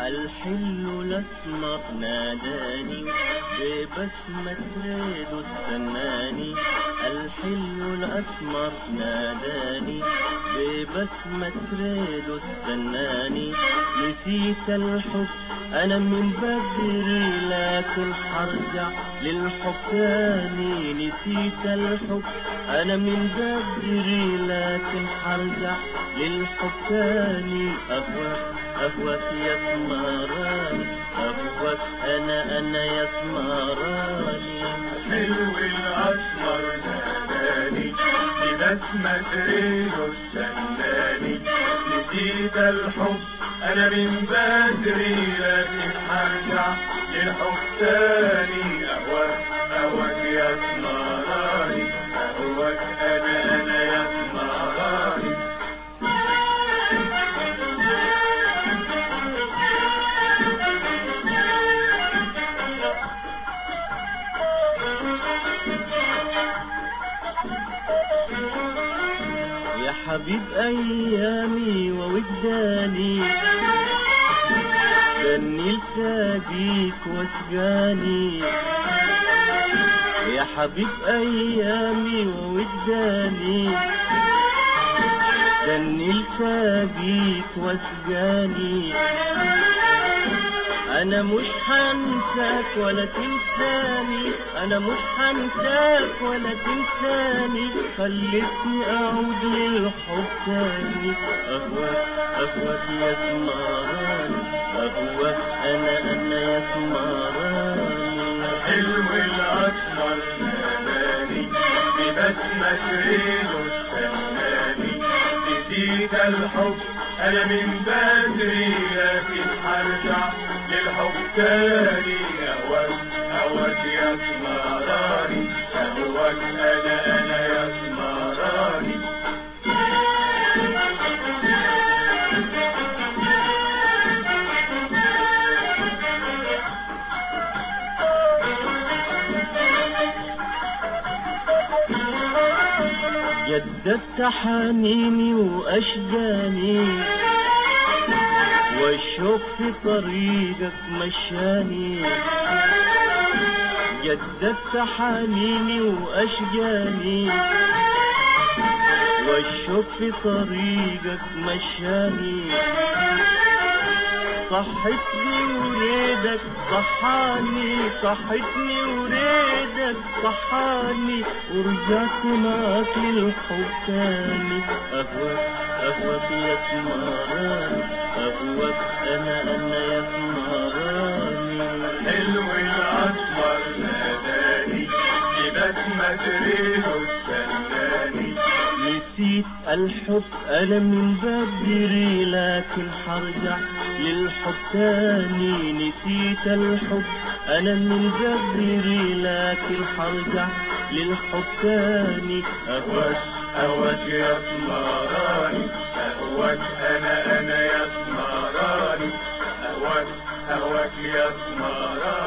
الحلو الأسمر ناداني ببسمة ريده استناني الحلو الأسمر ناداني ببسمة ريده استناني نسيت الحب أنا من بدري لكن حرجع للحب تاني نسيت الحب أنا من بدري لكن حرجع للحب تاني أهواك أهواك يا سمراني أهواك أنا أنا يا سمراني الحلو الأسمر ناداني ببسمة ريده استناني نسيت الحب أنا من بدري لكن هرجع للحب تاني أهواك أهواك يا سمراني أهواك أنا أنا يا سمراني يا حبيب أيامي ووجداني جني لسابيك وسجاني يا حبيب أيامي ووجداني جني لسابيك وسجاني انا مش هنساك ولا تنساني انا مش هنساك ولا تنساني خلتني اعود للحب تاني اهواك اهواك يا سمراني اهواك انا انا يا سمراني الحلو الأسمر ناداني ببسمة ريده استناني نسيت الحب أنا من بدري لكن هرجع للحب تاني أهواك أهواك يا سمراني أهواك أنا أنا يا سمراني جددت حنيني واشجاني والشوق في طريقك مشاني جددت حنيني واشجاني والشوق في طريقك مشاني صحتني وريدك صحاني صحتني وريدك صحاني ورجعت معاك للحب تاني أهواك أهواك يا سمراني أهواك أنا أنا يا سمراني حلو الأسمر ناداني ببسمة ريده استناني نسيت الحب أنا من بدري لكن حرجع للحب تاني نسيت الحب أنا من بدري لكن حرجع للحب تاني أهواك أهواك يا سمراني أهواك أنا أنا يا سمراني أهواك أهواك يا سمراني